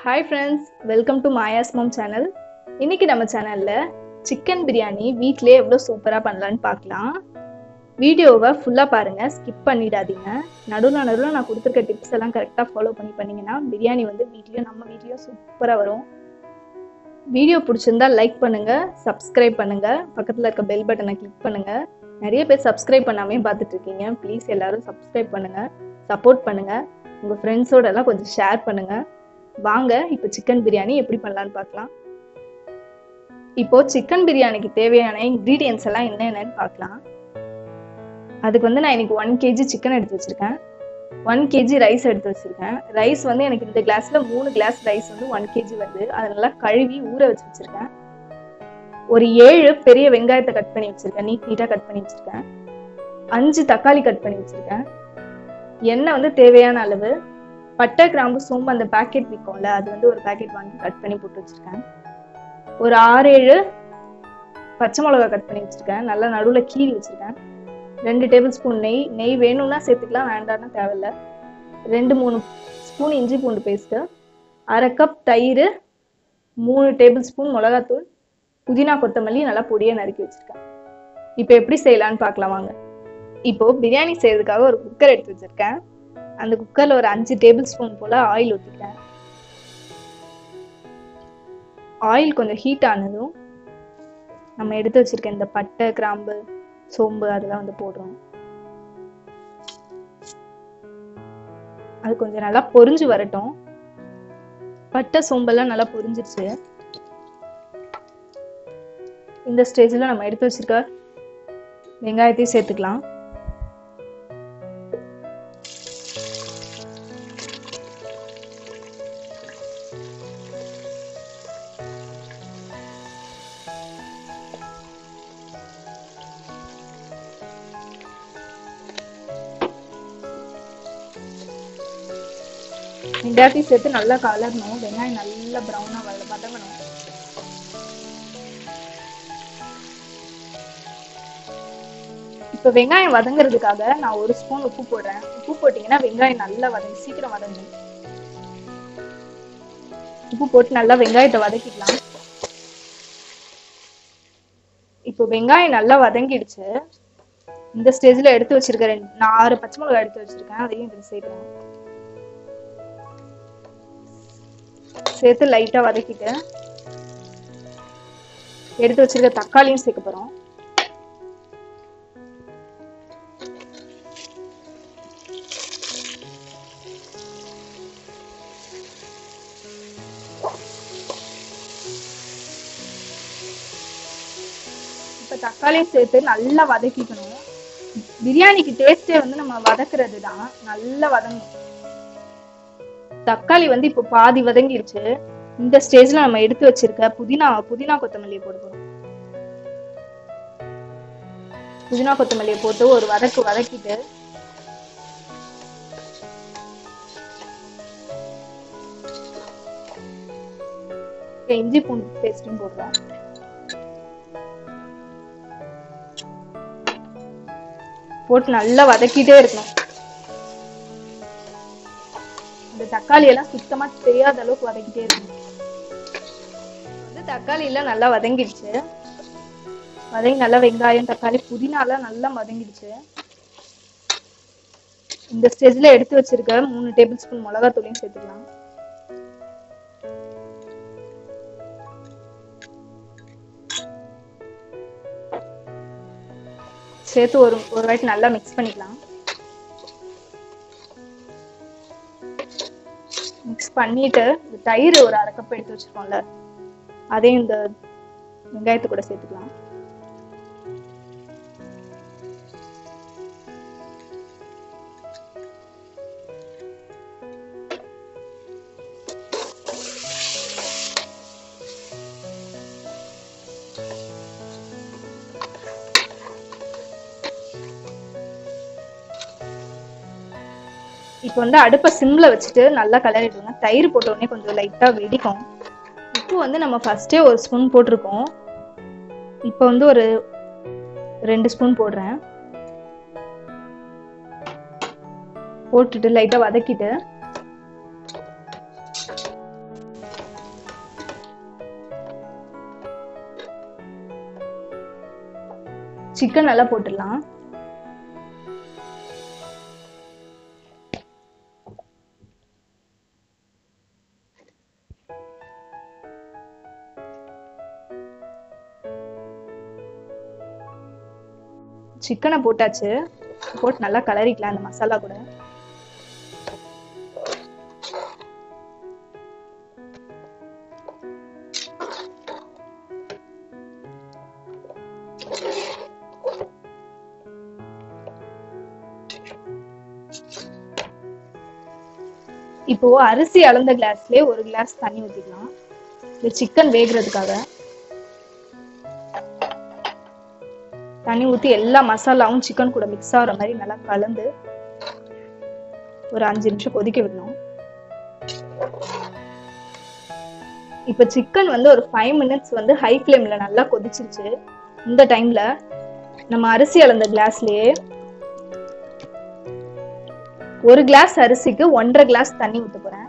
hi friends welcome to Maya's mum channel இன்னைக்கு நம்ம சேனலில் சிக்கன் பிரியாணி வீட்டிலே எவ்வளோ சூப்பராக பண்ணலான்னு பார்க்கலாம் வீடியோவை ஃபுல்லாக பாருங்கள் ஸ்கிப் பண்ணிடாதீங்க நடுவில் நடுவில் நான் கொடுத்துருக்க டிப்ஸ் எல்லாம் கரெக்டாக ஃபாலோ பண்ணி பண்ணீங்கன்னா பிரியாணி வந்து வீட்லேயும் நம்ம வீட்லேயும் சூப்பராக வரும் வீடியோ பிடிச்சிருந்தா லைக் பண்ணுங்கள் சப்ஸ்கிரைப் பண்ணுங்கள் பக்கத்தில் இருக்க பெல் பட்டனை கிளிக் பண்ணுங்கள் நிறைய பேர் சப்ஸ்கிரைப் பண்ணாமே பார்த்துட்டு இருக்கீங்க ப்ளீஸ் எல்லாரும் சப்ஸ்கிரைப் பண்ணுங்கள் சப்போர்ட் பண்ணுங்கள் உங்கள் ஃப்ரெண்ட்ஸோட எல்லாம் கொஞ்சம் ஷேர் பண்ணுங்கள் வாங்க இப்போ சிக்கன் பிரியாணி எப்படி பண்ணலான்னு பார்க்கலாம் இப்போ சிக்கன் பிரியாணிக்கு தேவையான இன்க்ரீடியன்ஸ் எல்லாம் என்னென்னு பார்க்கலாம் அதுக்கு வந்து நான் இன்னைக்கு ஒன் கேஜி சிக்கன் எடுத்து வச்சிருக்கேன் ஒன் கேஜி ரைஸ் எடுத்து வச்சிருக்கேன் ரைஸ் வந்து எனக்கு இந்த கிளாஸ்ல மூணு கிளாஸ் ரைஸ் வந்து ஒன் கேஜி வருது அதை நல்லா கழுவி ஊற வச்சு வச்சிருக்கேன் ஒரு ஏழு பெரிய வெங்காயத்தை கட் பண்ணி வச்சிருக்கேன் நீட் நீட்டா கட் பண்ணி வச்சிருக்கேன் அஞ்சு தக்காளி கட் பண்ணி வச்சிருக்கேன் எண்ணெய் வந்து தேவையான அளவு பட்டை கிராம்பு சோம்பு அந்த பேக்கெட் விற்கும்ல அது வந்து ஒரு பேக்கெட் வாங்கி கட் பண்ணி போட்டு வச்சிருக்கேன் ஒரு ஆறு ஏழு பச்சை மிளகா கட் பண்ணி வச்சிருக்கேன் நல்லா நடுவில் கீறி வச்சிருக்கேன் ரெண்டு டேபிள் ஸ்பூன் நெய் நெய் வேணும்னா சேர்த்துக்கலாம் வேண்டாம்னா தேவையில்ல ரெண்டு மூணு ஸ்பூன் இஞ்சி பூண்டு பேஸ்ட்டு அரை கப் தயிர் மூணு டேபிள் ஸ்பூன் மிளகாத்தூள் புதினா கொத்தமல்லி நல்லா பொடியாக நறுக்கி வச்சிருக்கேன் இப்போ எப்படி செய்யலான்னு பார்க்கலாம் வாங்க இப்போ பிரியாணி செய்யறதுக்காக ஒரு குக்கர் எடுத்து வச்சிருக்கேன் அந்த குக்கர்ல ஒரு அஞ்சு டேபிள் ஸ்பூன் போல ஆயில் ஊற்றிக்கிறேன் ஆயில் கொஞ்சம் ஹீட் ஆனதும் நம்ம எடுத்து வச்சிருக்க இந்த பட்டை கிராம்பு சோம்பு அதெல்லாம் வந்து போடுறோம் அது கொஞ்சம் நல்லா பொரிஞ்சு வரட்டும் பட்டை சோம்பெல்லாம் நல்லா பொரிஞ்சிருச்சு இந்த ஸ்டேஜில் நம்ம எடுத்து வச்சிருக்க வெங்காயத்தையும் சேர்த்துக்கலாம் வெங்காயத்தையும் சேர்த்து நல்லா கலரணும் வெங்காயம் நல்லா ப்ரௌனாக வர வதங்கணும் இப்போ வெங்காயம் வதங்குறதுக்காக நான் ஒரு ஸ்பூன் உப்பு போடுறேன் உப்பு போட்டிங்கன்னா வெங்காயம் நல்லா வதங்கி சீக்கிரம் வதங்கும் உப்பு போட்டு நல்லா வெங்காயத்தை வதக்கிக்கலாம் இப்போ வெங்காயம் நல்லா வதங்கிடுச்சு இந்த ஸ்டேஜ்ல எடுத்து வச்சிருக்க ரெண்டு நான் ஆறு பச்சை மிளகாய் எடுத்து வச்சிருக்கேன் அதையும் இதில் சேர்க்கிறேன் சேர்த்து லைட்டா வதக்கிட்டு எடுத்து வச்சிருக்க தக்காளியும் சேர்க்க போறோம் இப்ப தக்காளியும் சேர்த்து நல்லா வதக்கிக்கணும் பிரியாணிக்கு டேஸ்டே வந்து நம்ம வதக்குறது தான் நல்லா வதங்கணும் தக்காளி வந்து இப்போ பாதி வதங்கிருச்சு இந்த ஸ்டேஜ்ல நம்ம எடுத்து வச்சிருக்க புதினா புதினா கொத்தமல்லியை போட போறோம் புதினா கொத்தமல்லியை போட்டு ஒரு வதக்கு வதக்கிட்டு இஞ்சி பூண்டு பேஸ்டும் போடுறோம் போட்டு நல்லா வதக்கிட்டே இருக்கணும் இந்த தக்காளி எல்லாம் சுத்தமா தெரியாத அளவுக்கு வதக்கிட்டே இருக்கணும் வந்து தக்காளி எல்லாம் நல்லா வதங்கிடுச்சு வதங்கி நல்லா வெங்காயம் தக்காளி புதினாலாம் நல்லா வதங்கிடுச்சு இந்த ஸ்டேஜ்ல எடுத்து வச்சிருக்க மூணு டேபிள் ஸ்பூன் மிளகாத்தூளையும் சேர்த்துக்கலாம் சேர்த்து ஒரு ஒரு வாட்டி நல்லா மிக்ஸ் பண்ணிக்கலாம் மிக்ஸ் பண்ணிட்டு தயிர் ஒரு அரை கப் எடுத்து வச்சிருக்கோம்ல அதையும் இந்த வெங்காயத்து கூட சேர்த்துக்கலாம் இப்போ வந்து அடுப்பை சிம்ல வச்சுட்டு நல்லா கலரிடுங்க தயிர் போட்ட உடனே கொஞ்சம் லைட்டா வெடிக்கும் உப்பு வந்து நம்ம ஃபர்ஸ்டே ஒரு ஸ்பூன் போட்டிருக்கோம் இப்போ வந்து ஒரு ரெண்டு ஸ்பூன் போடுறேன் போட்டுட்டு லைட்டா வதக்கிட்டு சிக்கன் நல்லா போட்டுடலாம் சிக்கனை போட்டாச்சு போட்டு நல்லா கலரிக்கலாம் அந்த மசாலா கூட இப்போ அரிசி அளந்த கிளாஸ்லயே ஒரு கிளாஸ் தண்ணி ஊத்திக்கலாம் இந்த சிக்கன் வேகிறதுக்காக தண்ணி ஊத்தி எல்லா மசாலாவும் சிக்கன் கூட மிக்ஸ் ஆகுற மாதிரி நல்லா கலந்து ஒரு அஞ்சு நிமிஷம் கொதிக்க விடணும் இப்ப சிக்கன் வந்து ஒரு ஃபைவ் மினிட்ஸ் வந்து ஹை ஃப்ளேம்ல நல்லா கொதிச்சிருச்சு இந்த டைம்ல நம்ம அரிசி அளந்த கிளாஸ்லயே ஒரு கிளாஸ் அரிசிக்கு ஒன்றரை கிளாஸ் தண்ணி ஊத்த போறேன்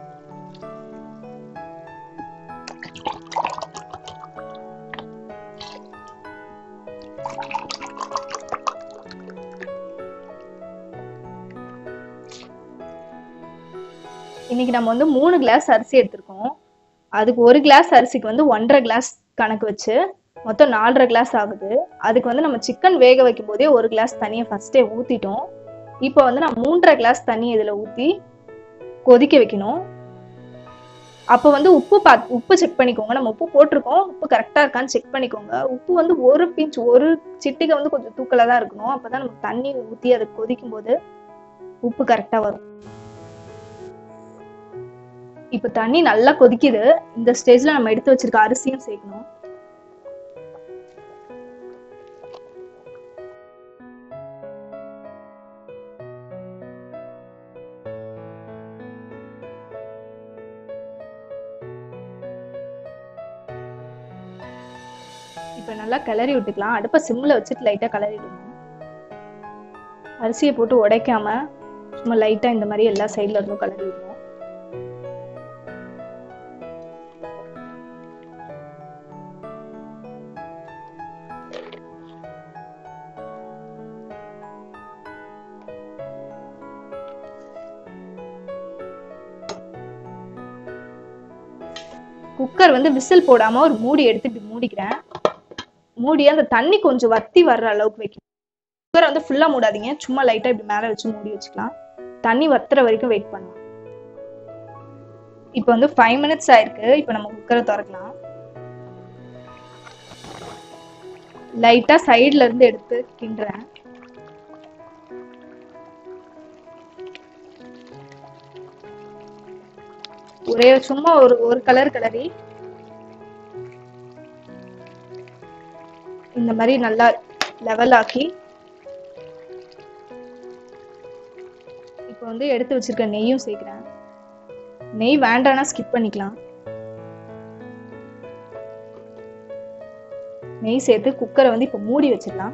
இன்னைக்கு நம்ம வந்து மூணு கிளாஸ் அரிசி எடுத்திருக்கோம் அதுக்கு ஒரு கிளாஸ் அரிசிக்கு வந்து ஒன்றரை கிளாஸ் கணக்கு வச்சு மொத்தம் நாலரை கிளாஸ் ஆகுது அதுக்கு வந்து நம்ம சிக்கன் வேக வைக்கும் போதே ஒரு கிளாஸ் தண்ணியை ஃபர்ஸ்டே ஊத்திட்டோம் இப்போ வந்து நான் மூன்றரை கிளாஸ் தண்ணி இதுல ஊத்தி கொதிக்க வைக்கணும் அப்போ வந்து உப்பு பா உப்பு செக் பண்ணிக்கோங்க நம்ம உப்பு போட்டிருக்கோம் உப்பு கரெக்டா இருக்கான்னு செக் பண்ணிக்கோங்க உப்பு வந்து ஒரு பிஞ்ச் ஒரு சிட்டிகை வந்து கொஞ்சம் தூக்கலா தான் இருக்கணும் அப்பதான் நம்ம தண்ணி ஊத்தி அது கொதிக்கும் போது உப்பு கரெக்டா வரும் இப்போ தண்ணி நல்லா கொதிக்குது இந்த ஸ்டேஜ்ல நம்ம எடுத்து வச்சிருக்க அரிசியும் சேர்க்கணும் இப்போ நல்லா கிளறி விட்டுக்கலாம் அடுப்பை சிம்ல வச்சுட்டு லைட்டா கிளறி விடணும் அரிசியை போட்டு உடைக்காம சும்மா லைட்டா இந்த மாதிரி எல்லா சைடுல இருந்தும் கிளறி விடணும் குக்கர் வந்து விசில் போடாம ஒரு மூடி எடுத்து இப்படி மூடிக்கிறேன் மூடி அந்த தண்ணி கொஞ்சம் வத்தி வர்ற அளவுக்கு வைக்கணும் குக்கரை வந்து ஃபுல்லா மூடாதீங்க சும்மா லைட்டா இப்படி மேல வச்சு மூடி வச்சுக்கலாம் தண்ணி வத்துற வரைக்கும் வெயிட் பண்ணலாம் இப்போ வந்து ஃபைவ் மினிட்ஸ் ஆயிருக்கு இப்போ நம்ம குக்கரை திறக்கலாம் லைட்டா சைடுல இருந்து எடுத்து கிண்டுறேன் ஒரே சும்மா ஒரு ஒரு கலர் கலரி இந்த மாதிரி நல்லா லெவல் ஆக்கி இப்போ வந்து எடுத்து வச்சிருக்க நெய்யும் சேர்க்கிறேன் நெய் வேண்டாம்னா ஸ்கிப் பண்ணிக்கலாம் நெய் சேர்த்து குக்கரை வந்து இப்போ மூடி வச்சிடலாம்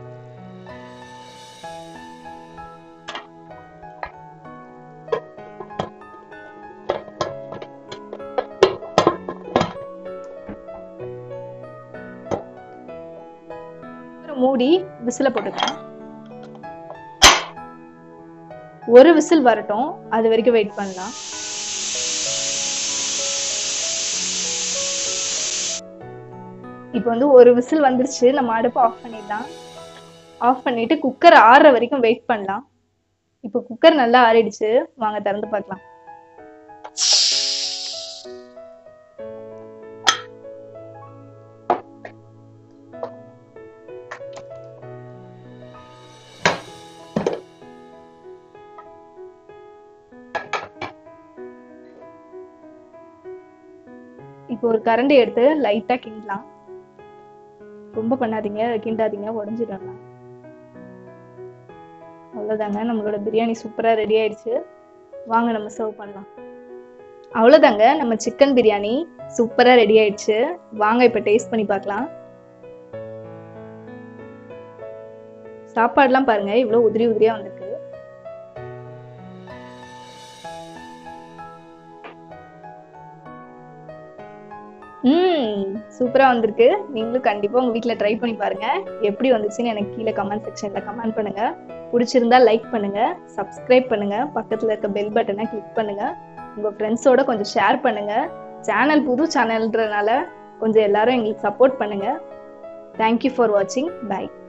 மூடி விசில போட்டுக்கலாம் ஒரு விசில் வரட்டும் அது வரைக்கும் வெயிட் பண்ணலாம் இப்போ வந்து ஒரு விசில் வந்துருச்சு நம்ம அடுப்பு ஆஃப் பண்ணிடலாம் ஆஃப் பண்ணிட்டு குக்கர் ஆறுற வரைக்கும் வெயிட் பண்ணலாம் இப்போ குக்கர் நல்லா ஆறிடுச்சு வாங்க திறந்து பார்க்கலாம் இப்போ ஒரு கரண்டி எடுத்து லைட்டா கிண்டலாம் ரொம்ப பண்ணாதீங்க கிண்டாதீங்க உடஞ்சிடலாம் அவ்வளோதாங்க நம்மளோட பிரியாணி சூப்பரா ரெடி ஆயிடுச்சு வாங்க நம்ம சர்வ் பண்ணலாம் அவ்வளோதாங்க நம்ம சிக்கன் பிரியாணி சூப்பரா ரெடி ஆயிடுச்சு வாங்க இப்போ டேஸ்ட் பண்ணி பார்க்கலாம் சாப்பாடுலாம் பாருங்க இவ்வளோ உதிரி உதிரியா வந்திருக்கு ம் சூப்பராக வந்திருக்கு நீங்களும் கண்டிப்பாக உங்கள் வீட்டில் ட்ரை பண்ணி பாருங்கள் எப்படி வந்துச்சுன்னு எனக்கு கீழே கமெண்ட் செக்ஷனில் கமெண்ட் பண்ணுங்கள் பிடிச்சிருந்தா லைக் பண்ணுங்கள் சப்ஸ்கிரைப் பண்ணுங்கள் பக்கத்தில் இருக்க பெல் பட்டனை கிளிக் பண்ணுங்கள் உங்கள் ஃப்ரெண்ட்ஸோட கொஞ்சம் ஷேர் பண்ணுங்கள் சேனல் புது சேனல்ன்றனால கொஞ்சம் எல்லாரும் எங்களுக்கு சப்போர்ட் பண்ணுங்கள் தேங்க்யூ ஃபார் வாட்சிங் பை